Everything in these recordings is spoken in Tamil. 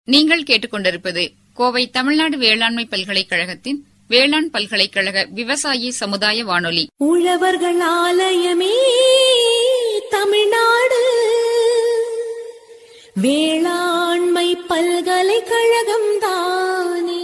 நீங்கள் கேட்டுக்கொண்டிருப்பது கோவை தமிழ்நாடு வேளாண்மை பல்கலைக்கழகத்தின் வேளாண் பல்கலைக்கழக விவசாயி சமுதாய வானொலி உழவர்கள் ஆலயமே தமிழ்நாடு வேளாண்மை பல்கலைக்கழகம் தானே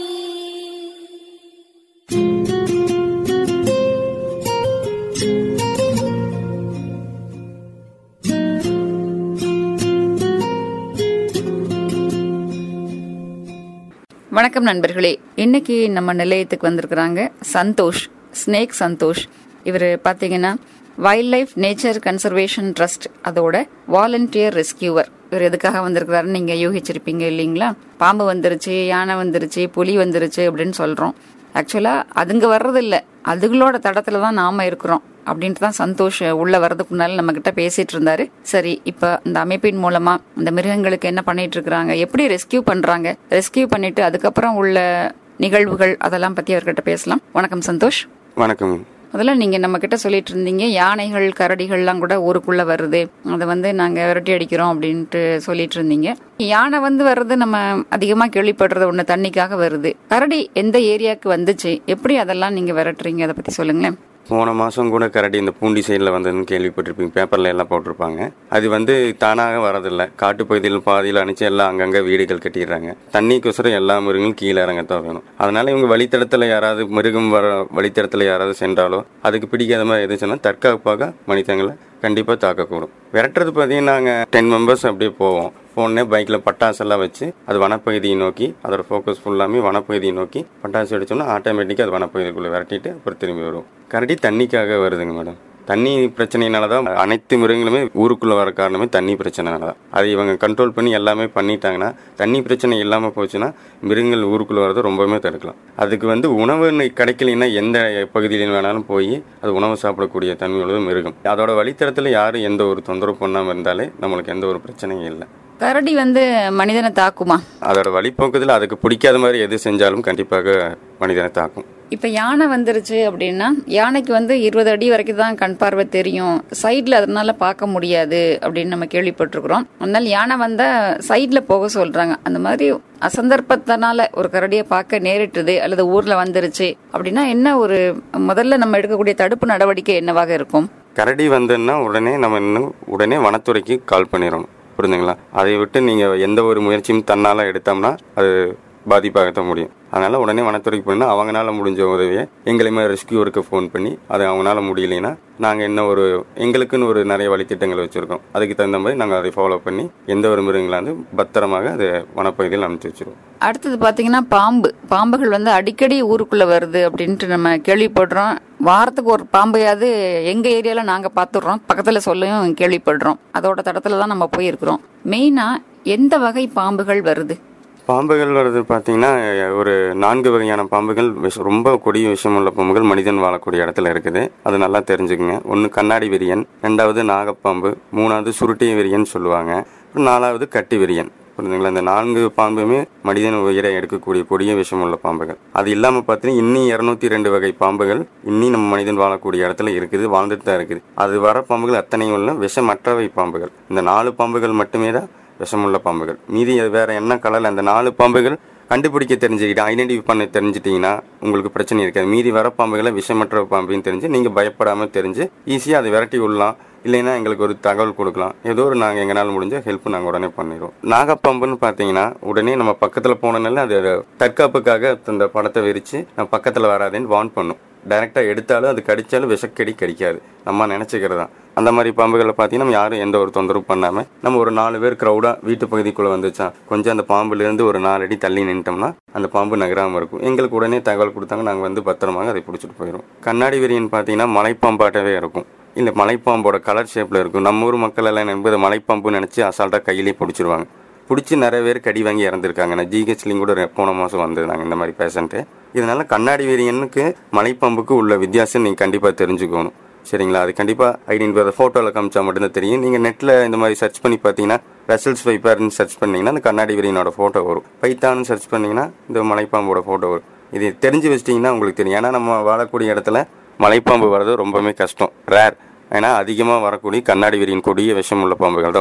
வணக்கம் நண்பர்களே இன்னைக்கு நம்ம நிலையத்துக்கு வந்திருக்கிறாங்க சந்தோஷ் ஸ்னேக் சந்தோஷ் இவர் பார்த்தீங்கன்னா wild life nature conservation trust அதோட வாலண்டியர் ரெஸ்கியூவர் இவர் எதுக்காக வந்திருக்கிறாருன்னு நீங்க யூகிச்சிருப்பீங்க இல்லைங்களா பாம்பு வந்துருச்சு யானை வந்துருச்சு புலி வந்துருச்சு அப்படின்னு சொல்றோம் ஆக்சுவலா அதுங்க வர்றதில்ல அதுகளோட தடத்துல தான் நாம இருக்கிறோம் அப்படின்ட்டு தான் சந்தோஷ் உள்ள வர்றதுக்கு முன்னால நம்ம கிட்ட பேசிட்டு இருந்தாரு சரி இப்ப இந்த அமைப்பின் மூலமா இந்த மிருகங்களுக்கு என்ன பண்ணிட்டு இருக்காங்க எப்படி ரெஸ்கியூ பண்றாங்க ரெஸ்கியூ பண்ணிட்டு அதுக்கப்புறம் உள்ள நிகழ்வுகள் அதெல்லாம் பத்தி அவர்கிட்ட பேசலாம் வணக்கம் சந்தோஷ் வணக்கம் முதல்ல நீங்க நம்ம கிட்ட சொல்லிட்டு இருந்தீங்க யானைகள் கரடிகள்லாம் கூட ஊருக்குள்ள வருது அதை வந்து நாங்க விரட்டி அடிக்கிறோம் அப்படின்ட்டு சொல்லிட்டு இருந்தீங்க யானை வந்து வர்றது நம்ம அதிகமா கேள்விப்படுறது ஒண்ணு தண்ணிக்காக வருது கரடி எந்த ஏரியாவுக்கு வந்துச்சு எப்படி அதெல்லாம் நீங்க விரட்டுறீங்க அதை பத்தி சொல்லுங்களேன் போன மாதம் கூட கரடி இந்த பூண்டி சைடில் வந்ததுன்னு கேள்விப்பட்டிருப்பீங்க பேப்பரில் எல்லாம் போட்டிருப்பாங்க அது வந்து தானாக வரதில்லை காட்டுப்பகுதியில் பாதியில் அணைச்சு எல்லாம் அங்கங்கே வீடுகள் கட்டிடுறாங்க தண்ணிக்கொசரம் எல்லா மிருகங்களும் கீழே இறங்கத்தான் வேணும் அதனால இவங்க வழித்தடத்தில் யாராவது மிருகம் வர வழித்தடத்தில் யாராவது சென்றாலோ அதுக்கு பிடிக்காத மாதிரி எதுச்சுன்னா தற்காப்பாக மனிதங்களை கண்டிப்பாக தாக்கக்கூடும் விரட்டுறது பார்த்தீங்கன்னா நாங்கள் டென் மெம்பர்ஸ் அப்படியே போவோம் போனே பைக்கில் பட்டாசெல்லாம் வச்சு அது வனப்பகுதியை நோக்கி அதோட ஃபோக்கஸ் ஃபுல்லாமே வனப்பகுதியை நோக்கி பட்டாசு அடிச்சோம்னா ஆட்டோமேட்டிக்காக அது வனப்பகுதிக்குள்ளே விரட்டிட்டு அப்புறம் திரும்பி வரும் கரடி தண்ணிக்காக வருதுங்க மேடம் தண்ணி பிரச்சனையினால தான் அனைத்து மிருகங்களுமே ஊருக்குள்ளே வர காரணமே தண்ணி பிரச்சனைனால தான் அதை இவங்க கண்ட்ரோல் பண்ணி எல்லாமே பண்ணிட்டாங்கன்னா தண்ணி பிரச்சனை இல்லாமல் போச்சுன்னா மிருகங்கள் ஊருக்குள்ளே வரதை ரொம்பவுமே தடுக்கலாம் அதுக்கு வந்து உணவு கிடைக்கலைன்னா எந்த பகுதியில வேணாலும் போய் அது உணவு சாப்பிடக்கூடிய தன்மை உள்ளது மிருகம் அதோட வழித்தடத்தில் யாரும் எந்த ஒரு தொந்தரவு பண்ணாமல் இருந்தாலே நம்மளுக்கு எந்த ஒரு பிரச்சனையும் இல்லை கரடி வந்து மனிதனை தாக்குமா அதோட வழிப்போக்கத்தில் அதுக்கு பிடிக்காத மாதிரி எது செஞ்சாலும் கண்டிப்பாக மனிதனை தாக்கும் இப்ப யானை வந்துருச்சு அப்படின்னா யானைக்கு வந்து இருபது அடி வரைக்கும் தான் கண் பார்வை தெரியும் சைட்ல அதனால பார்க்க முடியாது அப்படின்னு நம்ம கேள்விப்பட்டிருக்கிறோம் அதனால யானை வந்தா சைட்ல போக சொல்றாங்க அந்த மாதிரி அசந்தர்ப்பத்தினால ஒரு கரடியை பார்க்க நேரிட்டுது அல்லது ஊர்ல வந்துருச்சு அப்படின்னா என்ன ஒரு முதல்ல நம்ம எடுக்கக்கூடிய தடுப்பு நடவடிக்கை என்னவாக இருக்கும் கரடி வந்ததுன்னா உடனே நம்ம இன்னும் உடனே வனத்துறைக்கு கால் பண்ணிடணும் புரிஞ்சுங்களா அதை விட்டு நீங்கள் எந்த ஒரு முயற்சியும் தன்னால் எடுத்தோம்னா அது பாதிப்பாகத்தான் முடியும் அதனால் உடனே வனத்துறைக்கு போனால் அவங்களால முடிஞ்ச உதவியை எங்களையுமே ரெஸ்கியூருக்கு ஃபோன் பண்ணி அது அவங்களால முடியலைன்னா நாங்கள் என்ன ஒரு எங்களுக்குன்னு ஒரு நிறைய வழித்திட்டங்கள் வச்சுருக்கோம் அதுக்கு தகுந்த மாதிரி நாங்கள் அதை ஃபாலோ பண்ணி எந்த ஒரு மிருகங்களை வந்து பத்திரமாக அது வனப்பகுதியில் அனுப்பிச்சி வச்சிருவோம் அடுத்தது பாத்தீங்கன்னா பாம்பு பாம்புகள் வந்து அடிக்கடி ஊருக்குள்ள வருது அப்படின்ட்டு நம்ம கேள்விப்படுறோம் வாரத்துக்கு ஒரு பாம்பையாவது எங்க ஏரியால நாங்க பாத்துடுறோம் பக்கத்துல சொல்லவும் கேள்விப்படுறோம் அதோட தடத்துல தான் நம்ம போயிருக்கிறோம் மெயினா எந்த வகை பாம்புகள் வருது பாம்புகள் வர்றது பார்த்தீங்கன்னா ஒரு நான்கு வகையான பாம்புகள் விஷ ரொம்ப கொடிய விஷயமுள்ள பாம்புகள் மனிதன் வாழக்கூடிய இடத்துல இருக்குது அது நல்லா தெரிஞ்சுக்குங்க ஒன்று கண்ணாடி விரியன் ரெண்டாவது நாகப்பாம்பு மூணாவது சுருட்டை விரியன் சொல்லுவாங்க அப்புறம் நாலாவது கட்டி விரியன் புரிஞ்சுங்களா இந்த நான்கு பாம்புமே மனிதன் உயிரை எடுக்கக்கூடிய கொடிய விஷயமுள்ள பாம்புகள் அது இல்லாமல் பார்த்தீங்கன்னா இன்னும் இரநூத்தி ரெண்டு வகை பாம்புகள் இன்னும் நம்ம மனிதன் வாழக்கூடிய இடத்துல இருக்குது வாழ்ந்துட்டு தான் இருக்குது அது வர பாம்புகள் அத்தனையும் உள்ள விஷமற்றவை பாம்புகள் இந்த நாலு பாம்புகள் மட்டுமே தான் விஷமுள்ள பாம்புகள் மீதி வேற என்ன கலர் அந்த நாலு பாம்புகள் கண்டுபிடிக்க தெரிஞ்சுக்கிட்டு ஐடென்டிஃபை பண்ண தெரிஞ்சிட்டிங்கன்னா உங்களுக்கு பிரச்சனை இருக்காது மீதி வர பாம்புகளை விஷமற்ற பாம்புன்னு தெரிஞ்சு நீங்கள் பயப்படாமல் தெரிஞ்சு ஈஸியாக அதை விரட்டி விடலாம் இல்லைன்னா எங்களுக்கு ஒரு தகவல் கொடுக்கலாம் ஏதோ ஒரு நாங்கள் எங்களால் முடிஞ்ச ஹெல்ப் நாங்கள் உடனே பண்ணிடுவோம் நாகப்பாம்புன்னு பார்த்தீங்கன்னா உடனே நம்ம பக்கத்தில் போனனால அது தற்காப்புக்காக அந்த படத்தை விரித்து நம்ம பக்கத்தில் வராதேன்னு வார்ன் பண்ணும் டைரெக்டாக எடுத்தாலும் அது கடித்தாலும் விஷக்கடி கடிக்காது நம்ம நினச்சிக்கிறது தான் அந்த மாதிரி பாம்புகளை பார்த்தீங்கன்னா நம்ம யாரும் எந்த ஒரு தொந்தரவு பண்ணாமல் நம்ம ஒரு நாலு பேர் க்ரௌடாக வீட்டு பகுதிக்குள்ளே வந்துச்சா கொஞ்சம் அந்த பாம்புலேருந்து ஒரு நாலு அடி தள்ளி நின்ட்டோம்னா அந்த பாம்பு நகராமல் இருக்கும் எங்களுக்கு உடனே தகவல் கொடுத்தாங்க நாங்கள் வந்து பத்திரமாக அதை பிடிச்சிட்டு போயிடும் கண்ணாடி விரியன் பார்த்தீங்கன்னா மலைப்பாம்பாட்டவே இருக்கும் இல்லை மலைப்பாம்போட கலர் ஷேப்பில் இருக்கும் நம்ம ஊர் மக்கள் எல்லாம் என்பது மலைப்பாம்பு நினச்சி அசால்ட்டாக கையிலே பிடிச்சிருவாங்க பிடிச்சி நிறைய பேர் கடி வாங்கி இறந்துருக்காங்க நான் ஜிஹெச்லையும் கூட போன மாதம் வந்திருந்தாங்க இந்த மாதிரி பேஷண்ட்டு இதனால கண்ணாடி வீரியனுக்கு மலைப்பாம்புக்கு உள்ள வித்தியாசம் நீங்கள் கண்டிப்பாக தெரிஞ்சுக்கணும் சரிங்களா அது கண்டிப்பாக ஐடென்டிஃபை ஃபோட்டோவில் காமிச்சா மட்டும்தான் தெரியும் நீங்கள் நெட்டில் இந்த மாதிரி சர்ச் பண்ணி பார்த்தீங்கன்னா ரசல்ஸ் வைப்பர்னு சர்ச் பண்ணிங்கன்னா அந்த கண்ணாடி வீரியனோட ஃபோட்டோ வரும் பைத்தான்னு சர்ச் பண்ணிங்கன்னா இந்த மலைப்பாம்போட ஃபோட்டோ வரும் இது தெரிஞ்சு வச்சிட்டிங்கன்னா உங்களுக்கு தெரியும் ஏன்னா நம்ம வாழக்கூடிய இடத்துல மலைப்பாம்பு வர்றது ரொம்பவுமே கஷ்டம் ரேர் ஏன்னா அதிகமாக வரக்கூடிய கண்ணாடி விரியின் கொடிய விஷமுள்ள பாம்புகள் தான் வரும்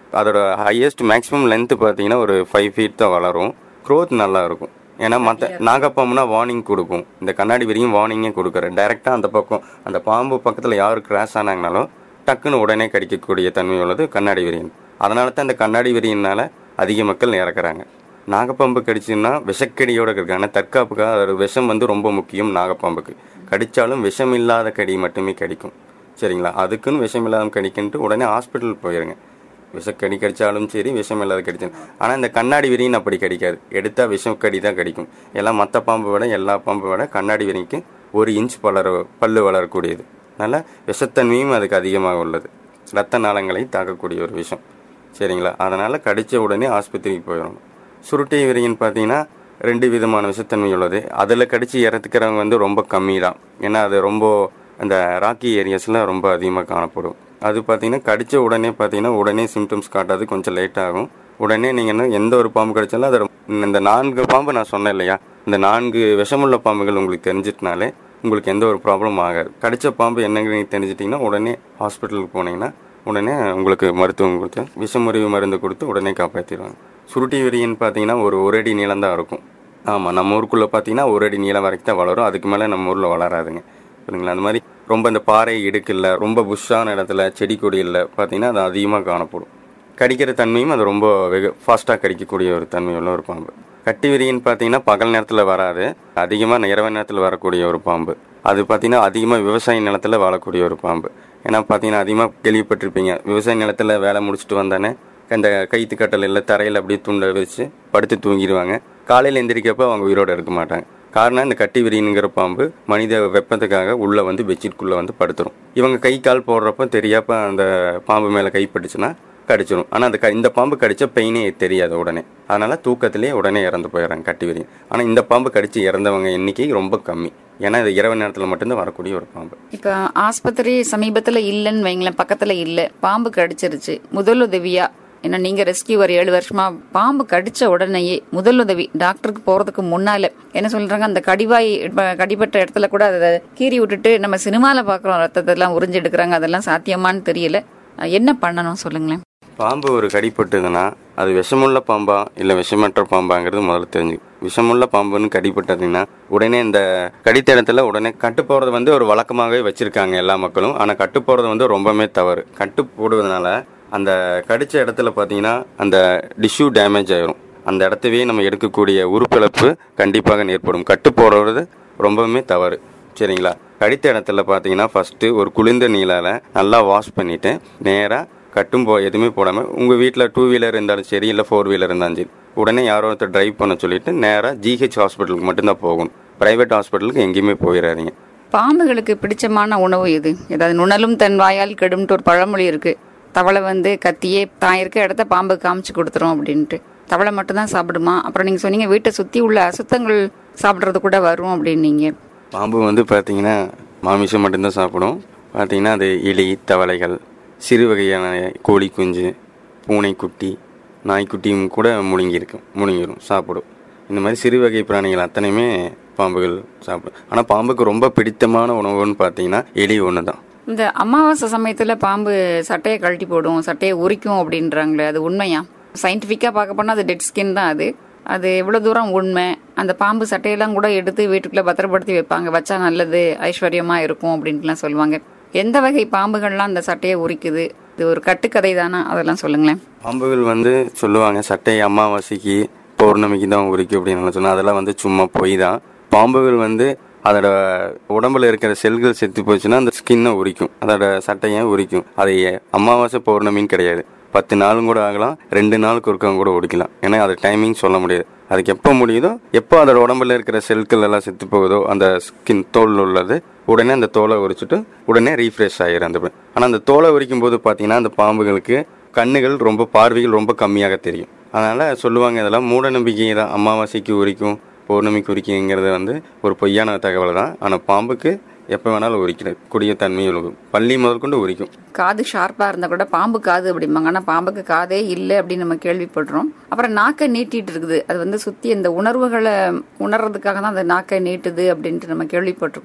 அதோட ஹையஸ்ட் மேக்ஸிமம் லென்த்து பார்த்தீங்கன்னா ஒரு ஃபைவ் ஃபீட் தான் வளரும் க்ரோத் நல்லா இருக்கும் ஏன்னா மற்ற நாகப்பாம்புனா வார்னிங் கொடுக்கும் இந்த கண்ணாடி விரியும் வார்னிங்கே கொடுக்குறேன் டைரெக்டாக அந்த பக்கம் அந்த பாம்பு பக்கத்தில் யார் கிராஸ் ஆனாங்கனாலும் டக்குன்னு உடனே கடிக்கக்கூடிய தன்மை உள்ளது கண்ணாடி விரியன் அதனால தான் இந்த கண்ணாடி விரியனால அதிக மக்கள் இறக்குறாங்க நாகப்பாம்பு கடிச்சுன்னா விஷக்கடியோட இருக்காங்க தற்காப்புக்காக அதோட விஷம் வந்து ரொம்ப முக்கியம் நாகப்பாம்புக்கு கடித்தாலும் விஷம் இல்லாத கடி மட்டுமே கடிக்கும் சரிங்களா அதுக்குன்னு விஷம் இல்லாத கடிக்குன்ட்டு உடனே ஹாஸ்பிட்டல் போயிருங்க விஷக்கடி கடிச்சாலும் சரி விஷம் இல்லாத கடிச்சாலும் ஆனால் இந்த கண்ணாடி விரியின் அப்படி கடிக்காது எடுத்தால் விஷம் கடி தான் கடிக்கும் எல்லாம் மற்ற பாம்பை விட எல்லா பாம்பை விட கண்ணாடி விரிக்கு ஒரு இன்ச் வளர பல்லு வளரக்கூடியது அதனால் விஷத்தன்மையும் அதுக்கு அதிகமாக உள்ளது ரத்த நாளங்களை தாக்கக்கூடிய ஒரு விஷம் சரிங்களா அதனால் கடித்த உடனே ஆஸ்பத்திரிக்கு போயிடணும் சுருட்டை விரியன் பார்த்தீங்கன்னா ரெண்டு விதமான விஷத்தன்மை உள்ளது அதில் கடித்து இறத்துக்கிறவங்க வந்து ரொம்ப கம்மி தான் ஏன்னா அது ரொம்ப அந்த ராக்கி ஏரியாஸில் ரொம்ப அதிகமாக காணப்படும் அது பார்த்தீங்கன்னா கடித்த உடனே பார்த்தீங்கன்னா உடனே சிம்டம்ஸ் காட்டாது கொஞ்சம் லேட் ஆகும் உடனே நீங்கள் எந்த ஒரு பாம்பு கடிச்சாலும் அதை இந்த நான்கு பாம்பு நான் சொன்னேன் இல்லையா இந்த நான்கு விஷமுள்ள பாம்புகள் உங்களுக்கு தெரிஞ்சிட்டனாலே உங்களுக்கு எந்த ஒரு ப்ராப்ளம் ஆகாது கடித்த பாம்பு என்னங்கிறது தெரிஞ்சிட்டிங்கன்னா உடனே ஹாஸ்பிட்டலுக்கு போனீங்கன்னா உடனே உங்களுக்கு மருத்துவம் கொடுத்து விஷமுறிவு மருந்து கொடுத்து உடனே காப்பாற்றிடுவாங்க சுருட்டி விரியன் பார்த்தீங்கன்னா ஒரு ஒரு அடி நீளம் தான் இருக்கும் ஆமாம் நம்ம ஊருக்குள்ளே பார்த்தீங்கன்னா ஒரு அடி நீளம் வரைக்கும் தான் வளரும் அதுக்கு மேலே நம்ம ஊரில் வளராதுங்க புரியுங்களா அந்த மாதிரி ரொம்ப இந்த பாறை இடுக்கில்ல ரொம்ப புஷ்ஷான இடத்துல செடி கொடியில் பார்த்தீங்கன்னா அது அதிகமாக காணப்படும் கடிக்கிற தன்மையும் அது ரொம்ப வெகு ஃபாஸ்ட்டாக கடிக்கக்கூடிய ஒரு தன்மை உள்ள ஒரு பாம்பு கட்டி விரியன் பார்த்தீங்கன்னா பகல் நேரத்தில் வராது அதிகமாக இரவு நேரத்தில் வரக்கூடிய ஒரு பாம்பு அது பார்த்தீங்கன்னா அதிகமாக விவசாய நிலத்தில் வாழக்கூடிய ஒரு பாம்பு ஏன்னா பார்த்தீங்கன்னா அதிகமாக கேள்விப்பட்டிருப்பீங்க விவசாய நிலத்தில் வேலை முடிச்சுட்டு வந்தானே அந்த கைத்து கட்டல் இல்லை தரையில் அப்படியே துண்டை வச்சு படுத்து தூங்கிடுவாங்க காலையில் எந்திரிக்கப்போ அவங்க உயிரோடு இருக்க மாட்டாங்க காரணம் இந்த கட்டி விரியனுங்கிற பாம்பு மனித வெப்பத்துக்காக உள்ளே வந்து பெட்ஷீட்குள்ளே வந்து படுத்துரும் இவங்க கை கால் போடுறப்ப தெரியாப்ப அந்த பாம்பு மேலே கைப்பட்டுச்சுன்னா கடிச்சிடும் ஆனால் அந்த க இந்த பாம்பு கடிச்ச பெயினே தெரியாது உடனே அதனால் தூக்கத்திலே உடனே இறந்து போயிடுறாங்க கட்டி விரியன் ஆனால் இந்த பாம்பு கடிச்சு இறந்தவங்க எண்ணிக்கை ரொம்ப கம்மி ஏன்னா இது இரவு நேரத்தில் மட்டும்தான் வரக்கூடிய ஒரு பாம்பு இப்போ ஆஸ்பத்திரி சமீபத்துல இல்லைன்னு வைங்களேன் பக்கத்துல இல்ல பாம்பு கடிச்சிருச்சு முதலுதவியா ஏன்னா நீங்க ரெஸ்கியூவர் ஏழு வருஷமா பாம்பு கடிச்ச உடனேயே முதலுதவி டாக்டருக்கு போறதுக்கு முன்னால என்ன சொல்றாங்க அந்த கடிவாய் இப்ப கடிபட்ட இடத்துல கூட அதை கீறி விட்டுட்டு நம்ம சினிமால பாக்குறோம் ரத்தத்தை எல்லாம் உறிஞ்சு எடுக்கிறாங்க அதெல்லாம் சாத்தியமான்னு தெரியல அஹ் என்ன பண்ணணும் சொல்லுங்களேன் பாம்பு ஒரு கடிப்பட்டதுன்னா அது விஷமுள்ள பாம்பா இல்லை விஷமற்ற பாம்பாங்கிறது முதல்ல தெரிஞ்சு விஷமுள்ள பாம்புன்னு கடிப்பட்டதுன்னா உடனே இந்த கடித்த இடத்துல உடனே கட்டு போடுறது வந்து ஒரு வழக்கமாகவே வச்சிருக்காங்க எல்லா மக்களும் ஆனால் கட்டு போடுறது வந்து ரொம்பவுமே தவறு கட்டு போடுவதனால அந்த கடிச்ச இடத்துல பார்த்தீங்கன்னா அந்த டிஷ்யூ டேமேஜ் ஆயிரும் அந்த இடத்தவே நம்ம எடுக்கக்கூடிய உறுப்பிழப்பு கண்டிப்பாக ஏற்படும் கட்டு போடுறது ரொம்பவுமே தவறு சரிங்களா கடித்த இடத்துல பார்த்தீங்கன்னா ஃபஸ்ட்டு ஒரு குளிர்ந்த நீலால் நல்லா வாஷ் பண்ணிவிட்டு நேராக கட்டும் போ எதுவுமே போடாமல் உங்கள் வீட்டில் டூ வீலர் இருந்தாலும் சரி இல்லை ஃபோர் வீலர் இருந்தாலும் சரி உடனே யாரோ ஒருத்தர் டிரைவ் பண்ண சொல்லிட்டு நேராக ஜிஹெச் ஹாஸ்பிட்டலுக்கு மட்டும்தான் போகணும் ப்ரைவேட் ஹாஸ்பிட்டலுக்கு எங்கேயுமே போயிடாதீங்க பாம்புகளுக்கு பிடிச்சமான உணவு எது ஏதாவது நுணலும் தன் வாயால் கெடும்ட்டு ஒரு பழமொழி இருக்கு தவளை வந்து கத்தியே தான் இருக்க இடத்த பாம்பு காமிச்சு கொடுத்துரும் அப்படின்ட்டு தவளை மட்டும்தான் சாப்பிடுமா அப்புறம் நீங்க சொன்னீங்க வீட்டை சுத்தி உள்ள அசுத்தங்கள் சாப்பிட்றது கூட வரும் அப்படின்னீங்க பாம்பு வந்து பார்த்தீங்கன்னா மாமிசம் மட்டும்தான் சாப்பிடும் பார்த்தீங்கன்னா அது எலி தவளைகள் சிறு வகையான கோழி குஞ்சு பூனைக்குட்டி நாய்க்குட்டியும் கூட முழுங்கியிருக்கும் முழுங்கிடும் சாப்பிடும் இந்த மாதிரி சிறு வகை பிராணிகள் அத்தனையுமே பாம்புகள் சாப்பிடும் ஆனால் பாம்புக்கு ரொம்ப பிடித்தமான உணவுன்னு பார்த்தீங்கன்னா எலி ஒன்று தான் இந்த அமாவாசை சமயத்துல பாம்பு சட்டையை கழட்டி போடும் சட்டையை உரிக்கும் அப்படின்றாங்களே அது உண்மையா சயின்டிஃபிக்கா பார்க்க போனா அது டெட் ஸ்கின் தான் அது அது எவ்வளவு தூரம் உண்மை அந்த பாம்பு சட்டையெல்லாம் கூட எடுத்து வீட்டுக்குள்ள பத்திரப்படுத்தி வைப்பாங்க வச்சா நல்லது ஐஸ்வர்யமா இருக்கும் அப்படின்ட்டுலாம் சொல்லுவாங்க எந்த வகை பாம்புகள்லாம் அந்த சட்டையை உரிக்குது இது ஒரு கட்டுக்கதை தானா அதெல்லாம் சொல்லுங்களேன் பாம்புகள் வந்து சொல்லுவாங்க சட்டை அமாவாசைக்கு பௌர்ணமிக்கு தான் உரிக்கும் அப்படின்னு சொன்னால் அதெல்லாம் வந்து சும்மா பொய் தான் பாம்புகள் வந்து அதோட உடம்புல இருக்கிற செல்கள் செத்து போச்சுன்னா அந்த ஸ்கின்னை உரிக்கும் அதோட சட்டையை உரிக்கும் அது அமாவாசை பௌர்ணமின்னு கிடையாது பத்து நாளும் கூட ஆகலாம் ரெண்டு நாளுக்கு ஒருக்கம் கூட உரிக்கலாம் ஏன்னா அது டைமிங் சொல்ல முடியாது அதுக்கு எப்போ முடியுதோ எப்போ அதோட உடம்புல இருக்கிற செல்கள் எல்லாம் செத்து போகுதோ அந்த ஸ்கின் தோல் உள்ளது உடனே அந்த தோலை உரிச்சிட்டு உடனே ரீஃப்ரெஷ் ஆயிரும் அந்த ஆனால் அந்த தோலை உரிக்கும் போது பார்த்தீங்கன்னா அந்த பாம்புகளுக்கு கண்ணுகள் ரொம்ப பார்வைகள் ரொம்ப கம்மியாக தெரியும் அதனால் சொல்லுவாங்க இதெல்லாம் மூட நம்பிக்கை தான் அமாவாசைக்கு உரிக்கும் பௌர்ணமிக்கு உரிக்குங்கிறது வந்து ஒரு பொய்யான தகவல் தான் ஆனால் பாம்புக்கு எப்போ வேணாலும் உரிக்கிற கூடிய தன்மை உலகம் பள்ளி முதற்கொண்டு உரிக்கும் காது ஷார்ப்பா இருந்தா கூட பாம்பு காது அப்படிம்பாங்க ஆனா பாம்புக்கு காதே இல்லை அப்படின்னு நம்ம கேள்விப்படுறோம் அப்புறம் நாக்கை நீட்டிட்டு இருக்குது அது வந்து சுத்தி இந்த உணர்வுகளை உணர்றதுக்காக தான் அந்த நாக்கை நீட்டுது அப்படின்ட்டு நம்ம கேள்விப்பட்டிருக்கிறோம்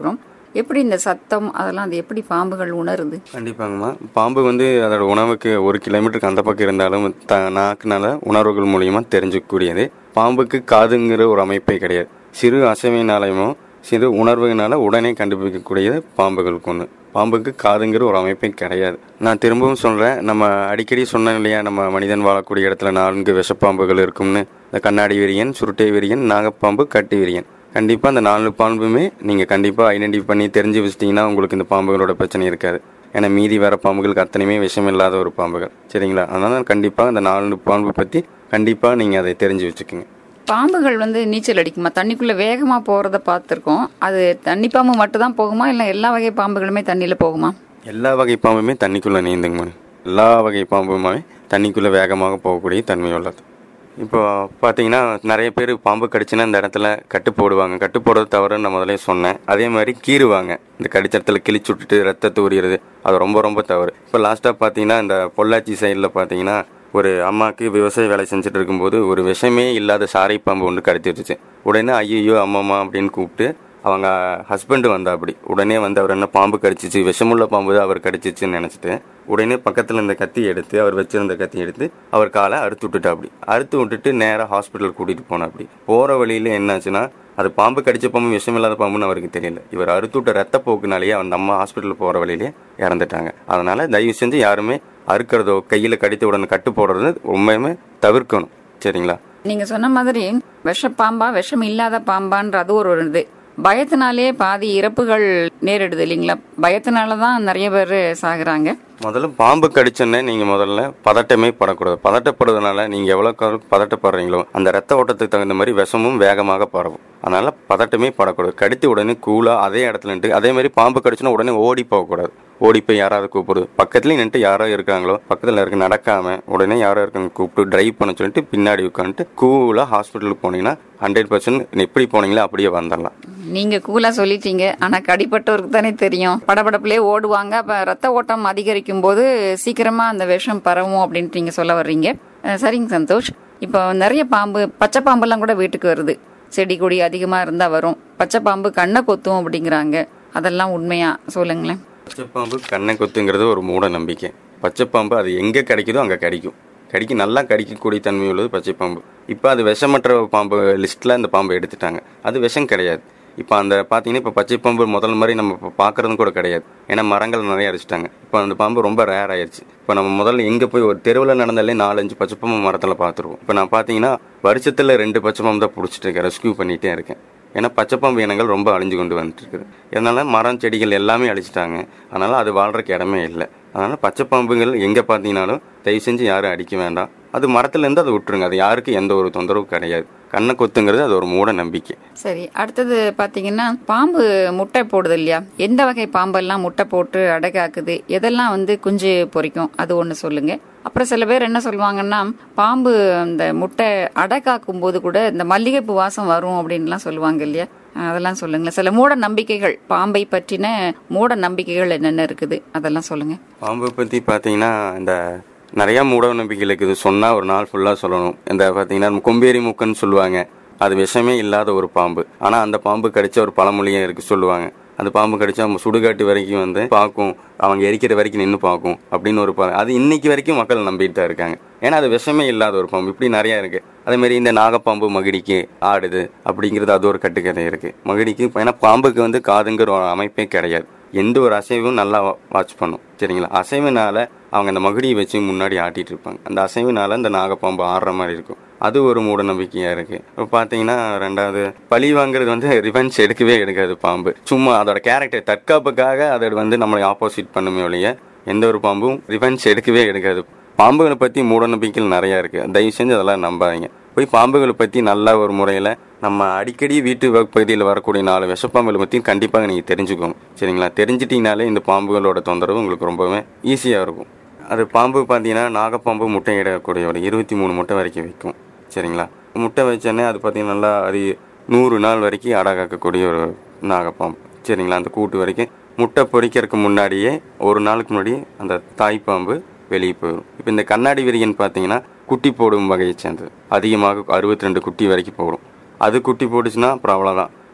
எப்படி இந்த சத்தம் அதெல்லாம் அது எப்படி பாம்புகள் உணருது கண்டிப்பாங்கம்மா பாம்பு வந்து அதோட உணவுக்கு ஒரு கிலோமீட்டருக்கு அந்த பக்கம் இருந்தாலும் த நாக்குனால உணர்வுகள் மூலியமாக தெரிஞ்சுக்கக்கூடியது பாம்புக்கு காதுங்கிற ஒரு அமைப்பே கிடையாது சிறு அசைவினாலையுமோ சிறு உணர்வுனால உடனே கண்டுபிடிக்கக்கூடியது பாம்புகளுக்கு ஒன்று பாம்புக்கு காதுங்கிற ஒரு அமைப்பே கிடையாது நான் திரும்பவும் சொல்கிறேன் நம்ம அடிக்கடி சொன்னேன் இல்லையா நம்ம மனிதன் வாழக்கூடிய இடத்துல நான்கு விஷப்பாம்புகள் இருக்கும்னு இந்த கண்ணாடி விரியன் சுருட்டை விரியன் நாகப்பாம்பு கட்டி விரியன் கண்டிப்பாக அந்த நாலு பாம்புமே நீங்கள் கண்டிப்பாக ஐடென்டிஃபை பண்ணி தெரிஞ்சு வச்சிட்டிங்கன்னா உங்களுக்கு இந்த பாம்புகளோட பிரச்சனை இருக்காது ஏன்னா மீதி வர பாம்புகளுக்கு அத்தனையுமே விஷம் இல்லாத ஒரு பாம்புகள் சரிங்களா அதனால் கண்டிப்பாக அந்த நாலு பாம்பு பற்றி கண்டிப்பாக நீங்கள் அதை தெரிஞ்சு வச்சுக்கோங்க பாம்புகள் வந்து நீச்சல் அடிக்குமா தண்ணிக்குள்ள வேகமா போறத பார்த்துருக்கோம் அது தண்ணி பாம்பு மட்டும் தான் போகுமா இல்லை எல்லா வகை பாம்புகளுமே தண்ணியில போகுமா எல்லா வகை பாம்புமே தண்ணிக்குள்ளே நீந்துங்க மேடம் எல்லா வகை பாம்புமே தண்ணிக்குள்ளே வேகமாக போகக்கூடிய தன்மை உள்ளது இப்போ பார்த்தீங்கன்னா நிறைய பேர் பாம்பு கடிச்சுன்னா இந்த இடத்துல கட்டு போடுவாங்க கட்டு போடுறது தவறுன்னு நான் முதலே சொன்னேன் அதே மாதிரி கீறுவாங்க இந்த கடிச்ச இடத்துல கிழிச்சு விட்டுட்டு ரத்தத்தை உரியிறது அது ரொம்ப ரொம்ப தவறு இப்போ லாஸ்ட்டாக பார்த்தீங்கன்னா இந்த பொள்ளாச்சி சைடில் பார்த்தீங்கன்னா ஒரு அம்மாவுக்கு விவசாய வேலை செஞ்சுட்டு இருக்கும்போது ஒரு விஷமே இல்லாத சாரை பாம்பு ஒன்று கடிச்சிருச்சு உடனே ஐயோ அம்மாம்மா அப்படின்னு கூப்பிட்டு அவங்க ஹஸ்பண்ட் வந்தா அப்படி உடனே வந்து அவர் என்ன பாம்பு கடிச்சிச்சு விஷமுள்ள பாம்பு தான் அவர் கடிச்சிச்சுன்னு நினச்சிட்டு உடனே பக்கத்தில் இருந்த கத்தி எடுத்து அவர் வச்சிருந்த கத்தி எடுத்து அவர் காலை அறுத்து விட்டுட்டா அப்படி அறுத்து விட்டுட்டு நேராக ஹாஸ்பிட்டல் கூட்டிகிட்டு போனா அப்படி போகிற வழியில் என்னாச்சுன்னா அது பாம்பு கடிச்ச பாம்பு விஷமில்லாத பாம்புன்னு அவருக்கு தெரியல இவர் அறுத்து விட்ட ரத்த போக்குனாலேயே அந்த அம்மா ஹாஸ்பிட்டல் போகிற வழியிலே இறந்துட்டாங்க அதனால தயவு செஞ்சு யாருமே அறுக்கிறதோ கையில் கடித்த உடனே கட்டு போடுறது ரொம்பவுமே தவிர்க்கணும் சரிங்களா நீங்க சொன்ன மாதிரி விஷ பாம்பா விஷம் இல்லாத பாம்பான்ற அது ஒரு இது பயத்தினாலே பாதி இறப்புகள் நேரிடுது இல்லைங்களா பயத்தினால தான் நிறைய பேர் சாகுறாங்க முதல்ல பாம்பு கடிச்சோன்னே நீங்க முதல்ல பதட்டமே படக்கூடாது பதட்டப்படுறதுனால நீங்க எவ்வளோக்கு அளவுக்கு பதட்டப்படுறீங்களோ அந்த ரத்த ஓட்டத்துக்கு தகுந்த மாதிரி விஷமும் வேகமாக பரவும் அதனால பதட்டமே படக்கூடாது கடித்த உடனே கூலா அதே இடத்துல நின்று அதே மாதிரி பாம்பு கடிச்சுன்னா உடனே ஓடி போகக்கூடாது ஓடி போய் யாராவது கூப்பிடுது பக்கத்துலயும் நின்று யாரோ இருக்காங்களோ பக்கத்துல இருக்க நடக்காம உடனே யாரோ இருக்காங்க கூப்பிட்டு டிரைவ் பண்ண சொல்லிட்டு பின்னாடி உட்காந்துட்டு கூலா ஹாஸ்பிட்டலுக்கு போனீங்கன்னா ஹண்ட்ரட் பர்சன்ட் எப்படி போனீங்களோ அப்படியே வந்துடலாம் நீங்க கூலா சொல்லிட்டீங்க ஆனா கடிப்பட்டவருக்கு தானே தெரியும் படபடப்புலயே ஓடுவாங்க அப்ப ரத்த ஓட்டம் அதிகரிக்கும் போது சீக்கிரமா அந்த விஷம் பரவும் அப்படின்ட்டு நீங்க சொல்ல வர்றீங்க அஹ் சரிங்க சந்தோஷ் இப்போ நிறைய பாம்பு பச்சை பாம்பெல்லாம் கூட வீட்டுக்கு வருது செடி கொடி அதிகமா இருந்தா வரும் பச்சை பாம்பு கண்ணை கொத்தும் அப்படிங்கிறாங்க அதெல்லாம் உண்மையா சொல்லுங்களேன் பச்சைப்பாம்பு கண்ணை கொத்துங்கிறது ஒரு மூட நம்பிக்கை பச்சைப்பாம்பு அது எங்கே கிடைக்குதோ அங்கே கிடைக்கும் கடிக்க நல்லா கடிக்கக்கூடிய தன்மை உள்ளது பச்சைப்பாம்பு இப்போ அது விஷமற்ற பாம்பு லிஸ்ட்டில் அந்த பாம்பை எடுத்துட்டாங்க அது விஷம் கிடையாது இப்போ அந்த பார்த்தீங்கன்னா இப்போ பச்சைப்பாம்பு முதல் மாதிரி நம்ம இப்போ பார்க்குறதும் கூட கிடையாது ஏன்னா மரங்கள் நிறைய அடிச்சிட்டாங்க இப்போ அந்த பாம்பு ரொம்ப ரேர் ஆயிடுச்சு இப்போ நம்ம முதல்ல எங்கே போய் ஒரு தெருவில் நடந்தாலே நாலஞ்சு பச்சைப்பாம்பு மரத்தில் பார்த்துருவோம் இப்போ நான் பார்த்தீங்கன்னா வருஷத்தில் ரெண்டு பச்சைப்பாம்பு தான் பிடிச்சிட்டு இருக்கேன் ரெஸ்க்யூ பண்ணிகிட்டே இருக்கேன் ஏன்னா பச்சைப்பாம்பு இனங்கள் ரொம்ப அழிஞ்சு கொண்டு வந்துட்டு இருக்குது இதனால மரம் செடிகள் எல்லாமே அழிச்சிட்டாங்க அதனால அது வாழ்றதுக்கு இடமே இல்லை அதனால பச்சைப்பாம்புகள் எங்கே பார்த்தீங்கன்னாலும் தயவு செஞ்சு யாரும் அடிக்க வேண்டாம் அது மரத்துலேருந்து அதை விட்டுருங்க அது யாருக்கு எந்த ஒரு தொந்தரவும் கிடையாது கண்ணை கொத்துங்கிறது அது ஒரு மூட நம்பிக்கை சரி அடுத்தது பாத்தீங்கன்னா பாம்பு முட்டை போடுது இல்லையா எந்த வகை பாம்பெல்லாம் முட்டை போட்டு அடைகாக்குது எதெல்லாம் வந்து குஞ்சு பொரிக்கும் அது ஒன்று சொல்லுங்க அப்புறம் சில பேர் என்ன சொல்லுவாங்கன்னா பாம்பு அந்த முட்டை அடைகாக்கும் போது கூட இந்த மல்லிகைப்பூ வாசம் வரும் அப்படின்லாம் சொல்லுவாங்க இல்லையா அதெல்லாம் சொல்லுங்களேன் சில மூட நம்பிக்கைகள் பாம்பை பற்றின மூட நம்பிக்கைகள் என்னென்ன இருக்குது அதெல்லாம் சொல்லுங்க பாம்பை பற்றி பார்த்தீங்கன்னா இந்த நிறையா மூட நம்பிக்கைகள் இருக்குது சொன்னால் ஒரு நாள் ஃபுல்லாக சொல்லணும் இந்த பார்த்தீங்கன்னா நம்ம கொம்பேரி மூக்கன்னு சொல்லுவாங்க அது விஷமே இல்லாத ஒரு பாம்பு ஆனால் அந்த பாம்பு கடிச்ச ஒரு பழமொழியும் இருக்கு சொல்லுவாங்க அந்த பாம்பு கடிச்சா நம்ம சுடுகாட்டு வரைக்கும் வந்து பார்க்கும் அவங்க எரிக்கிற வரைக்கும் நின்று பார்க்கும் அப்படின்னு ஒரு பாம்பு அது இன்னைக்கு வரைக்கும் மக்கள் நம்பிட்டு தான் இருக்காங்க ஏன்னா அது விஷமே இல்லாத ஒரு பாம்பு இப்படி நிறையா இருக்கு அதே மாதிரி இந்த நாகப்பாம்பு மகிடிக்கு ஆடுது அப்படிங்கிறது அது ஒரு கட்டுக்கதை இருக்கு மகிடிக்கு ஏன்னா பாம்புக்கு வந்து காதுங்கிற ஒரு அமைப்பே கிடையாது எந்த ஒரு அசைவும் நல்லா வாட்ச் பண்ணும் சரிங்களா அசைவுனால அவங்க அந்த மகுடியை வச்சு முன்னாடி ஆட்டிட்டு இருப்பாங்க அந்த அசைவுனால அந்த நாகப்பாம்பு ஆடுற மாதிரி இருக்கும் அது ஒரு மூட நம்பிக்கையா இருக்கு இப்போ பார்த்தீங்கன்னா ரெண்டாவது பழி வாங்குறது வந்து ரிவெஞ்ச் எடுக்கவே எடுக்காது பாம்பு சும்மா அதோட கேரக்டர் தற்காப்புக்காக அதை வந்து நம்மளை ஆப்போசிட் பண்ணுமே ஒழிய எந்த ஒரு பாம்பும் ரிவெஞ்ச் எடுக்கவே எடுக்காது பாம்புகளை பற்றி மூட நம்பிக்கைகள் நிறையா இருக்கு தயவு செஞ்சு அதெல்லாம் நம்பாதீங்க போய் பாம்புகளை பற்றி நல்ல ஒரு முறையில் நம்ம அடிக்கடி வீட்டு பகுதியில் வரக்கூடிய நாலு விஷப்பாம்புகளை பற்றி கண்டிப்பாக நீங்கள் தெரிஞ்சுக்கோங்க சரிங்களா தெரிஞ்சிட்டிங்கனாலே இந்த பாம்புகளோட தொந்தரவு உங்களுக்கு ரொம்பவே ஈஸியாக இருக்கும் அது பாம்பு பார்த்தீங்கன்னா நாகப்பாம்பு முட்டை இடக்கூடிய ஒரு இருபத்தி மூணு முட்டை வரைக்கும் வைக்கும் சரிங்களா முட்டை வச்சோன்னே அது பார்த்தீங்கன்னா நல்லா அது நூறு நாள் வரைக்கும் அடை காக்கக்கூடிய ஒரு நாகப்பாம்பு சரிங்களா அந்த கூட்டு வரைக்கும் முட்டை பொரிக்கிறதுக்கு முன்னாடியே ஒரு நாளுக்கு முன்னாடி அந்த தாய்ப்பாம்பு வெளியே போயிடும் இப்போ இந்த கண்ணாடி விரியன் பார்த்தீங்கன்னா குட்டி போடும் வகையை சேர்ந்தது அதிகமாக அறுபத்தி ரெண்டு குட்டி வரைக்கும் போடும் அது குட்டி போட்டுச்சுன்னா அப்புறம் அவ்வளோதான்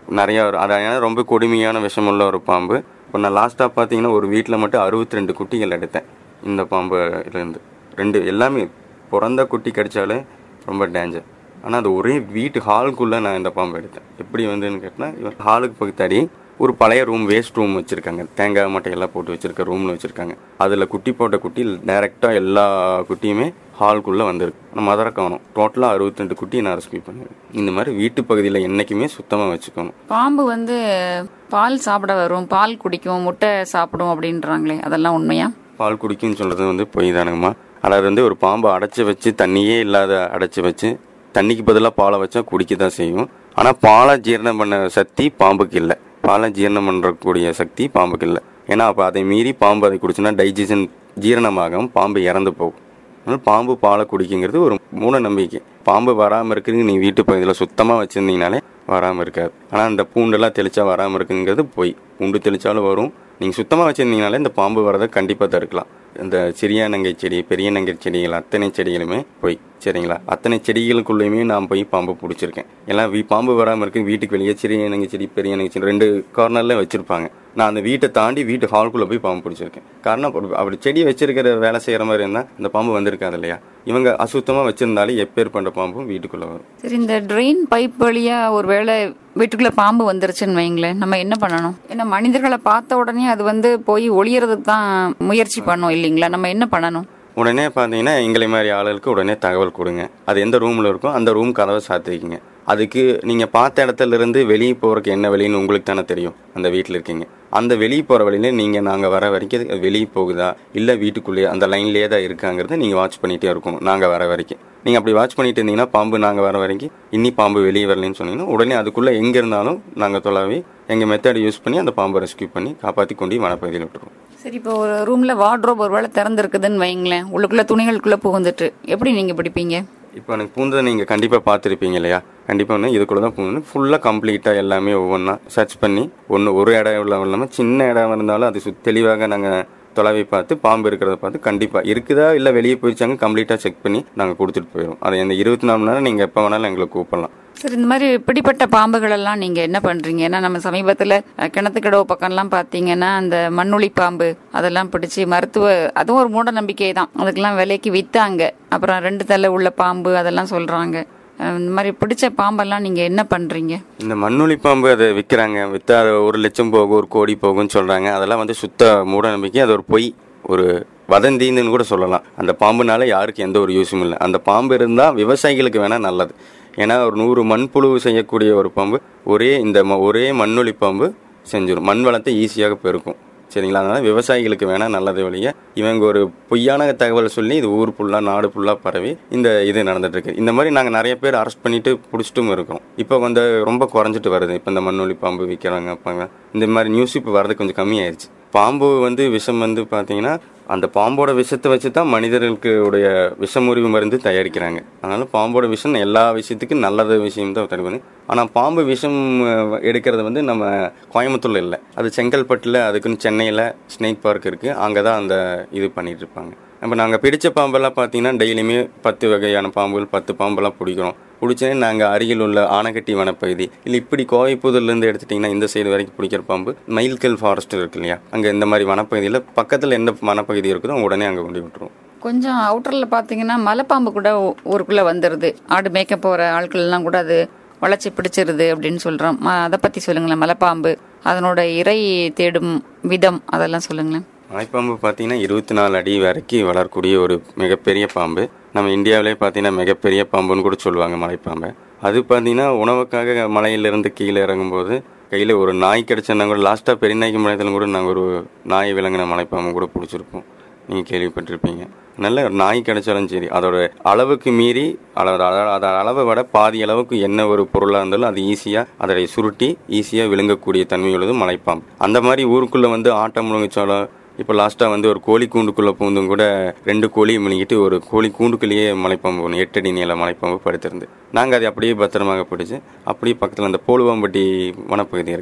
நிறையா வரும் அது ஏன்னா ரொம்ப கொடுமையான விஷமுள்ள ஒரு பாம்பு இப்போ நான் லாஸ்ட்டாக பார்த்தீங்கன்னா ஒரு வீட்டில் மட்டும் அறுபத்தி ரெண்டு குட்டிகள் எடுத்தேன் இந்த பாம்புலேருந்து ரெண்டு எல்லாமே பிறந்த குட்டி கடிச்சாலே ரொம்ப டேஞ்சர் ஆனால் அது ஒரே வீட்டு ஹாலுக்குள்ளே நான் இந்த பாம்பு எடுத்தேன் எப்படி வந்துன்னு கேட்டால் இவன் ஹாலுக்கு பக்கத்தாடி ஒரு பழைய ரூம் வேஸ்ட் ரூம் வச்சுருக்காங்க தேங்காய் மட்டையெல்லாம் போட்டு வச்சுருக்க ரூமில் வச்சுருக்காங்க அதில் குட்டி போட்ட குட்டி டைரெக்டாக எல்லா குட்டியுமே ஹாலுக்குள்ளே வந்திருக்கு ஆனால் மதரை காணும் டோட்டலாக அறுபத்தெண்டு குட்டி நான் ரெஸ்கியூ பண்ணிருக்கேன் இந்த மாதிரி வீட்டு பகுதியில் என்றைக்குமே சுத்தமாக வச்சுக்கணும் பாம்பு வந்து பால் சாப்பிட வரும் பால் குடிக்கும் முட்டை சாப்பிடும் அப்படின்றாங்களே அதெல்லாம் உண்மையா பால் குடிக்குன்னு சொல்கிறது வந்து பொய் தானுங்கம்மா அதாவது வந்து ஒரு பாம்பை அடைச்சி வச்சு தண்ணியே இல்லாத அடைச்சி வச்சு தண்ணிக்கு பதிலாக பாலை வச்சா குடிக்க தான் செய்யும் ஆனால் பாலை ஜீரணம் பண்ண சக்தி பாம்புக்கு இல்லை பாலை ஜீரணம் பண்ணுறக்கூடிய சக்தி பாம்புக்கு இல்லை ஏன்னா அப்போ அதை மீறி பாம்பு அதை குடிச்சுன்னா டைஜஷன் ஜீரணமாகும் பாம்பு இறந்து போகும் அதனால பாம்பு பாலை குடிக்குங்கிறது ஒரு மூட நம்பிக்கை பாம்பு வராமல் இருக்குதுங்க நீங்கள் வீட்டு பகுதியில் சுத்தமாக வச்சுருந்தீங்கனாலே வராமல் இருக்காது ஆனால் இந்த பூண்டெல்லாம் தெளிச்சா வராமல் இருக்குங்கிறது பொய் பூண்டு தெளிச்சாலும் வரும் நீங்கள் சுத்தமாக வச்சுருந்தீங்கனாலே இந்த பாம்பு வரதை கண்டிப்பாக தடுக்கலாம் இந்த சிறியானங்கை செடி பெரியநங்கை செடிகள் அத்தனை செடிகளுமே போய் சரிங்களா அத்தனை செடிகளுக்குள்ளேயுமே நான் போய் பாம்பு பிடிச்சிருக்கேன் எல்லாம் வீ பாம்பு வராமல் இருக்கு வீட்டுக்கு வெளியே சிறியனங்கை செடி பெரியநங்கை செடி ரெண்டு கார்னரில் வச்சுருப்பாங்க நான் அந்த வீட்டை தாண்டி வீட்டு ஹால்குள்ளே போய் பாம்பு பிடிச்சிருக்கேன் காரணம் அப்படி- அப்படி செடி வச்சிருக்கிற வேலை செய்கிற மாதிரி இருந்தால் இந்த பாம்பு வந்திருக்காது இல்லையா இவங்க அசுத்தமாக வச்சிருந்தாலே எப்பேர் பண்ணுற பாம்பும் வீட்டுக்குள்ளே வரும் சரி இந்த ட்ரெயின் பைப் வழியா ஒருவேளை வீட்டுக்குள்ள பாம்பு வந்துருச்சுன்னு வைங்களேன் நம்ம என்ன பண்ணணும் ஏன்னா மனிதர்களை பார்த்த உடனே அது வந்து போய் ஒளியறதுக்கு தான் முயற்சி பண்ணும் இல்லைங்களா நம்ம என்ன பண்ணணும் உடனே பார்த்தீங்கன்னா எங்களை மாதிரி ஆளுகளுக்கு உடனே தகவல் கொடுங்க அது எந்த ரூமில் இருக்கோ அந்த ரூம் கதவை சாத்திக்கிங்க அதுக்கு நீங்கள் பார்த்த இடத்துல இருந்து வெளியே போகிறதுக்கு என்ன வழின்னு உங்களுக்கு தானே தெரியும் அந்த வீட்டில் இருக்கீங்க அந்த வெளியே போகிற வழியில நீங்கள் நாங்கள் வர வரைக்கும் அது வெளியே போகுதா இல்லை வீட்டுக்குள்ளேயே அந்த லைன்லேயே தான் இருக்காங்கிறத நீங்கள் வாட்ச் பண்ணிகிட்டே இருக்கணும் நாங்கள் வர வரைக்கும் நீங்கள் அப்படி வாட்ச் பண்ணிட்டு இருந்தீங்கன்னா பாம்பு நாங்கள் வர வரைக்கும் இன்னி பாம்பு வெளியே வரலன்னு சொன்னீங்கன்னா உடனே அதுக்குள்ளே எங்கே இருந்தாலும் நாங்கள் தொலைவி எங்கள் மெத்தடை யூஸ் பண்ணி அந்த பாம்பை ரெஸ்க்யூ பண்ணி காப்பாற்றி கொண்டு வனப்பகுதியில் விட்டுருவோம் சரி இப்போ ஒரு ரூம்ல வார்ட்ரோப் ஒருவேளை திறந்திருக்குதுன்னு வைங்களேன் உள்ளுக்குள்ள துணிகளுக்குள்ள புகுந்துட்டு எப்படி நீங்க பிடிப்பீங்க இப்போ எனக்கு பூந்ததை நீங்கள் கண்டிப்பாக பார்த்துருப்பீங்க இல்லையா கண்டிப்பாக வந்து இதுக்குள்ள தான் பூந்து ஃபுல்லாக கம்ப்ளீட்டாக எல்லாமே ஒவ்வொன்றா சர்ச் பண்ணி ஒன்று ஒரு இடம் உள்ள இல்லாமல் சின்ன இடம் இருந்தாலும் அது சுத் தெளிவாக நாங்கள் தொலைவை பார்த்து பாம்பு இருக்கிறத பார்த்து கண்டிப்பாக இருக்குதா இல்லை வெளியே போயிடுச்சாங்க கம்ப்ளீட்டாக செக் பண்ணி நாங்கள் கொடுத்துட்டு போயிடுவோம் அதை இந்த இருபத்தி நாலு மணி நேரம் நீங்கள் எப்போ வேணாலும் எங்களை கூப்பிடலாம் சரி இந்த மாதிரி பிடிப்பட்ட பாம்புகள் எல்லாம் நீங்க என்ன பண்றீங்க ஏன்னா நம்ம சமீபத்துல அஹ், கிணத்துக்கடவு பக்கம்லாம் பாத்தீங்கன்னா அந்த மண்ணுளி பாம்பு அதெல்லாம் பிடிச்சி மருத்துவ அதுவும் ஒரு மூட நம்பிக்கை தான் அதுக்கெல்லாம் விலைக்கு வித்தாங்க அப்புறம் ரெண்டு தலை உள்ள பாம்பு அதெல்லாம் சொல்றாங்க அஹ், இந்த மாதிரி பிடிச்ச பாம்பெல்லாம் நீங்க என்ன பண்றீங்க இந்த மண்ணுளி பாம்பு அதை விற்கிறாங்க விற்றா அது ஒரு லட்சம் போகும் ஒரு கோடி போகும்னு சொல்கிறாங்க அதெல்லாம் வந்து சுத்த மூட நம்பிக்கை அது ஒரு பொய் ஒரு வதந்தின்னு கூட சொல்லலாம் அந்த பாம்புனால யாருக்கு எந்த ஒரு யூஸும் இல்லை அந்த பாம்பு இருந்தால் விவசாயிகளுக்கு வேணால் நல்லது ஏன்னா ஒரு நூறு மண்புழு செய்யக்கூடிய ஒரு பாம்பு ஒரே இந்த ம- ஒரே மண்ணுளி பாம்பு செஞ்சிடும் மண் வளத்தை ஈஸியாக பெருக்கும் சரிங்களா அதனால விவசாயிகளுக்கு வேணால் நல்லது வழிய இவங்க ஒரு பொய்யான தகவல் சொல்லி இது ஊர் ஃபுல்லாக நாடு ஃபுல்லாக பரவி இந்த இது நடந்துட்டு இருக்கு இந்த மாதிரி நாங்கள் நிறைய பேர் அரெஸ்ட் பண்ணிட்டு பிடிச்சிட்டும் இருக்கோம் இப்போ வந்து ரொம்ப குறைஞ்சிட்டு வருது இப்போ இந்த மண்ணொலி பாம்பு விற்கிறாங்க அப்பாங்க இந்த மாதிரி நியூஸ் இப்போ வர்றது கொஞ்சம் கம்மியாயிருச்சு பாம்பு வந்து விஷம் வந்து பார்த்தீங்கன்னா அந்த பாம்போட விஷத்தை வச்சு தான் மனிதர்களுக்கு உடைய விஷமுறிவு மருந்து தயாரிக்கிறாங்க அதனால பாம்போட விஷம் எல்லா விஷயத்துக்கும் நல்லது விஷயம் தான் தருவது ஆனால் பாம்பு விஷம் அஹ், எடுக்கிறது வந்து நம்ம கோயம்புத்தூர்ல இல்லை அது செங்கல்பட்டில் அதுக்குன்னு சென்னையில் ஸ்னேக் பார்க் இருக்குது அங்கே தான் அந்த இது பண்ணிட்டு இருப்பாங்க இப்போ நாங்கள் பிடிச்ச பாம்பெல்லாம் பார்த்தீங்கன்னா டெய்லியுமே பத்து வகையான பாம்புகள் பத்து பாம்பெல்லாம் பிடிக்கிறோம் பிடிச்சே நாங்கள் அருகில் உள்ள ஆனக்கட்டி வனப்பகுதி இல்லை இப்படி கோவைப்புதூர்லேருந்து எடுத்துட்டிங்கன்னா இந்த சைடு வரைக்கும் பிடிக்கிற பாம்பு மயில்கல் ஃபாரஸ்ட் இருக்கு இல்லையா அங்கே இந்த மாதிரி வனப்பகுதியில் பக்கத்தில் எந்த வனப்பகுதி இருக்குதோ உடனே அங்கே கொண்டு விட்டுருவோம் கொஞ்சம் அவுட்டர்ல பாத்தீங்கன்னா மலைப்பாம்பு கூட ஊ- ஊருக்குள்ள வந்துருது ஆடு மேய்க்க போற ஆட்கள் எல்லாம் கூட அது வளைச்சி பிடிச்சிருது அப்படின்னு சொல்றோம் ம- அதை பத்தி சொல்லுங்களேன் மலைப்பாம்பு அதனோட இறை தேடும் விதம் அதெல்லாம் சொல்லுங்களேன் மலைப்பாம்பு பார்த்தீங்கன்னா இருபத்தி நாலு அடி வரைக்கும் வளரக்கூடிய ஒரு மிகப்பெரிய பாம்பு நம்ம இந்தியாவிலே பார்த்தீங்கன்னா மிகப்பெரிய பாம்புன்னு கூட சொல்லுவாங்க மலைப்பாம்பை அது பார்த்தீங்கன்னா உணவுக்காக மலையிலிருந்து கீழே இறங்கும்போது கையில் ஒரு நாய் கிடச்சா கூட லாஸ்ட்டாக பெரிய நாய்க்கு மலையத்தில் கூட நாங்கள் ஒரு நாய் விலங்கின மலைப்பாம்பு கூட பிடிச்சிருப்போம் நீங்கள் கேள்விப்பட்டிருப்பீங்க நல்ல ஒரு நாய் கிடைச்சாலும் சரி அதோட அளவுக்கு மீறி அளவு அதாவது அதோட அளவை விட பாதி அளவுக்கு என்ன ஒரு பொருளாக இருந்தாலும் அது ஈஸியாக அதை சுருட்டி ஈஸியாக விழுங்கக்கூடிய தன்மை உள்ளது மலைப்பாம்பு அந்த மாதிரி ஊருக்குள்ளே வந்து ஆட்டம் முழுங்கிச்சாலும் இப்போ லாஸ்ட்டாக வந்து ஒரு கோழி கூண்டுக்குள்ளே பூந்தும் கூட ரெண்டு கோழியை முழுங்கிட்டு ஒரு கோழி கூண்டுக்குள்ளேயே மலைப்பாம்பு ஒன்று எட்டு அடி நீள மலைப்பாம்பு படுத்திருந்து நாங்கள் அதை அப்படியே பத்திரமாக பிடிச்சி அப்படியே பக்கத்தில் அந்த போலுவாம்பட்டி வனப்பகுதி இருக்குது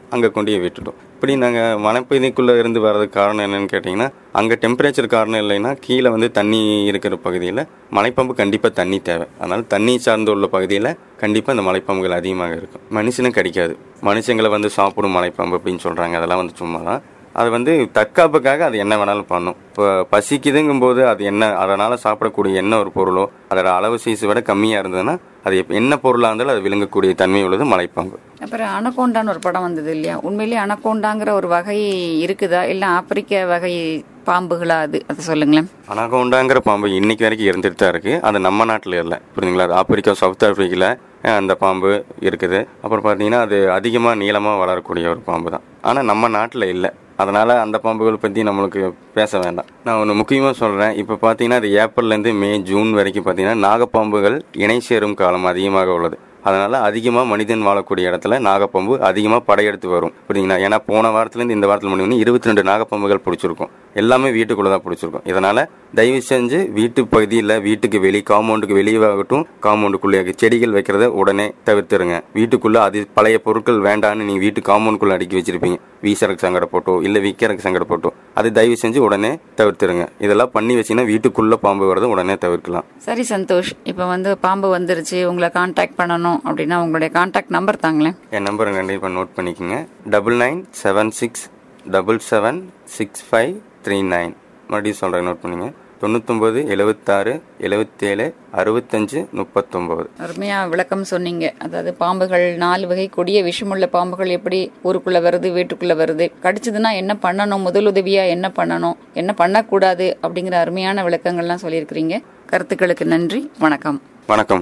அங்கே கொண்டு போய் விட்டுட்டோம் இப்படி நாங்கள் மலைப்பகுதிக்குள்ளே இருந்து வர்றதுக்கு காரணம் என்னன்னு கேட்டிங்கன்னா அங்கே டெம்பரேச்சர் காரணம் இல்லைன்னா கீழே வந்து தண்ணி இருக்கிற பகுதியில் மலைப்பாம்பு கண்டிப்பாக தண்ணி தேவை அதனால் தண்ணி சார்ந்து உள்ள பகுதியில் கண்டிப்பாக இந்த மலைப்பாம்புகள் அதிகமாக இருக்கும் மனுஷனும் கிடைக்காது மனுஷங்களை வந்து சாப்பிடும் மலைப்பாம்பு அப்படின்னு சொல்கிறாங்க அதெல்லாம் வந்து சும்மா தான் அது வந்து தற்காப்புக்காக அது என்ன வேணாலும் பண்ணும் இப்போ பசிக்குதுங்கும் போது அது என்ன அதனால் சாப்பிடக்கூடிய என்ன ஒரு பொருளோ அதோட அளவு சைஸ் விட கம்மியாக இருந்ததுன்னா அது எப்ப- என்ன பொருளாக இருந்தாலும் அது விழுங்கக்கூடிய தன்மை உள்ளது மலைப்பாம்பு அப்புறம் அனகோண்டான்னு ஒரு படம் வந்தது இல்லையா உண்மையிலேயே அனகோண்டாங்கிற ஒரு வகை இருக்குதா இல்ல ஆப்பிரிக்க வகை பாம்புகளா அது அதை சொல்லுங்களேன் அனகோண்டாங்கிற பாம்பு இன்னைக்கு வரைக்கும் இருந்துட்டு தான் இருக்கு அது நம்ம நாட்டில் இல்லை புரியுதுங்களா அது ஆப்பிரிக்கா சவுத் ஆப்பிரிக்காவில் அந்த பாம்பு இருக்குது அப்புறம் பார்த்தீங்கன்னா அது அதிகமாக நீளமாக வளரக்கூடிய ஒரு பாம்பு தான் ஆனால் நம்ம நாட்டில் இல்லை அதனால் அந்த பாம்புகள் பற்றி நம்மளுக்கு பேச வேண்டாம் நான் ஒன்று முக்கியமாக சொல்கிறேன் இப்போ பார்த்தீங்கன்னா அது ஏப்ரல்லேருந்து மே ஜூன் வரைக்கும் பார்த்தீங்கன்னா நாகப்பாம்புகள் இணை சேரும் காலம் அதிகமாக உள்ளது அதனால் அதிகமாக மனிதன் வாழக்கூடிய இடத்துல நாகப்பாம்பு அதிகமாக படையெடுத்து வரும் புரியுங்களா ஏன்னா போன வாரத்துலேருந்து இந்த வாரத்தில் முடிவு இருபத்தி ரெண்டு நாகப்பாம்புகள் பிடிச்சிருக்கும் எல்லாமே வீட்டுக்குள்ளே தான் பிடிச்சிருக்கும் இதனால் தயவு செஞ்சு வீட்டு பகுதியில் வீட்டுக்கு வெளி காம்பவுண்டுக்கு வெளியே ஆகட்டும் காம்பவுண்டுக்குள்ளே செடிகள் வைக்கிறத உடனே தவிர்த்துருங்க வீட்டுக்குள்ளே அது பழைய பொருட்கள் வேண்டான்னு நீங்கள் வீட்டு காம்பவுண்டுக்குள்ளே அடுக்கி வச்சிருப்பீங்க வீசறக்கு சங்கடப்பட்டோ இல்லை விற்கிறக்கு சங்கடப்பட்டோ அது தயவு செஞ்சு உடனே தவிர்த்துருங்க இதெல்லாம் பண்ணி வச்சீங்கன்னா வீட்டுக்குள்ளே பாம்பு வரதை உடனே தவிர்க்கலாம் சரி சந்தோஷ் இப்போ வந்து பாம்பு வந்துருச்சு உங்களை காண்டாக்ட் பண்ணணும் அப்படின்னா உங்களுடைய காண்டாக்ட் நம்பர் தாங்களேன் என் நம்பரை கண்டிப்பாக நோட் பண்ணிக்கோங்க double nine seven six double seven six five three nine மறுபடியும் சொல்கிறேன் நோட் பண்ணுங்க தொண்ணூத்தொம்பது எழுபத்தாறு எழுபத்தேழு அறுபத்தஞ்சு முப்பத்தொம்போது அருமையா விளக்கம் சொன்னீங்க அதாவது பாம்புகள் நாலு வகை கொடிய விஷமுள்ள பாம்புகள் எப்படி ஊருக்குள்ள வருது வீட்டுக்குள்ள வருது கடிச்சதுன்னா என்ன பண்ணணும் முதலுதவியா என்ன பண்ணணும் என்ன பண்ணக்கூடாது அப்படிங்கிற அருமையான விளக்கங்கள்லாம் சொல்லியிருக்கிறீங்க கருத்துக்களுக்கு நன்றி வணக்கம் வணக்கம்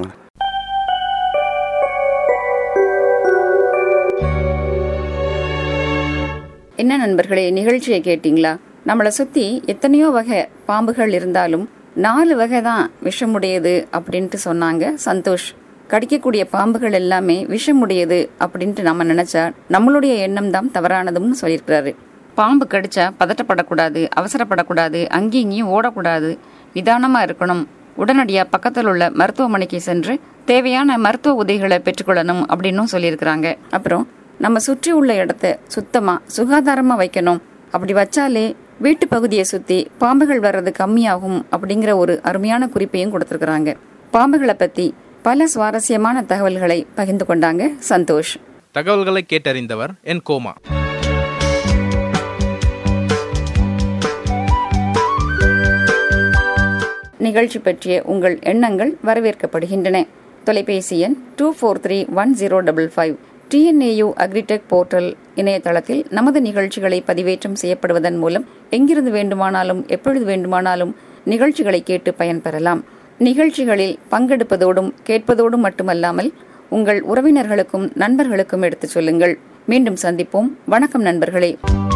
என்ன நண்பர்களே நிகழ்ச்சியை கேட்டிங்களா நம்மளை சுத்தி எத்தனையோ வகை பாம்புகள் இருந்தாலும் நாலு வகை தான் விஷமுடையது அப்படின்ட்டு சொன்னாங்க சந்தோஷ் கடிக்கக்கூடிய பாம்புகள் எல்லாமே விஷமுடையது அப்படின்ட்டு நம்ம நினைச்சா நம்மளுடைய எண்ணம் தான் தவறானதும்னு சொல்லியிருக்கிறாரு பாம்பு கடிச்சா பதட்டப்படக்கூடாது அவசரப்படக்கூடாது அங்கேயும் இங்கேயும் ஓடக்கூடாது நிதானமா இருக்கணும் உடனடியா பக்கத்தில் உள்ள மருத்துவமனைக்கு சென்று தேவையான மருத்துவ உதவிகளை பெற்றுக்கொள்ளணும் அப்படின்னும் சொல்லியிருக்கிறாங்க அப்புறம் நம்ம சுற்றி உள்ள இடத்த சுத்தமா சுகாதாரமா வைக்கணும் அப்படி வச்சாலே வீட்டு பகுதியை சுத்தி பாம்புகள் வர்றது கம்மியாகும் அப்படிங்கிற ஒரு அருமையான குறிப்பையும் கொடுத்திருக்கிறாங்க பாம்புகளை பத்தி பல சுவாரஸ்யமான தகவல்களை பகிர்ந்து கொண்டாங்க சந்தோஷ் தகவல்களை கேட்டறிந்தவர் என் கோமா நிகழ்ச்சி பற்றிய உங்கள் எண்ணங்கள் வரவேற்கப்படுகின்றன தொலைபேசி எண் two four three one zero double five TNAU agritech portal இணையதளத்தில் நமது நிகழ்ச்சிகளை பதிவேற்றம் செய்யப்படுவதன் மூலம் எங்கிருந்து வேண்டுமானாலும் எப்பொழுது வேண்டுமானாலும் நிகழ்ச்சிகளை கேட்டு பயன்பெறலாம் நிகழ்ச்சிகளில் பங்கெடுப்பதோடும் கேட்பதோடும் மட்டுமல்லாமல் உங்கள் உறவினர்களுக்கும் நண்பர்களுக்கும் எடுத்துச் சொல்லுங்கள் மீண்டும் சந்திப்போம் வணக்கம் நண்பர்களே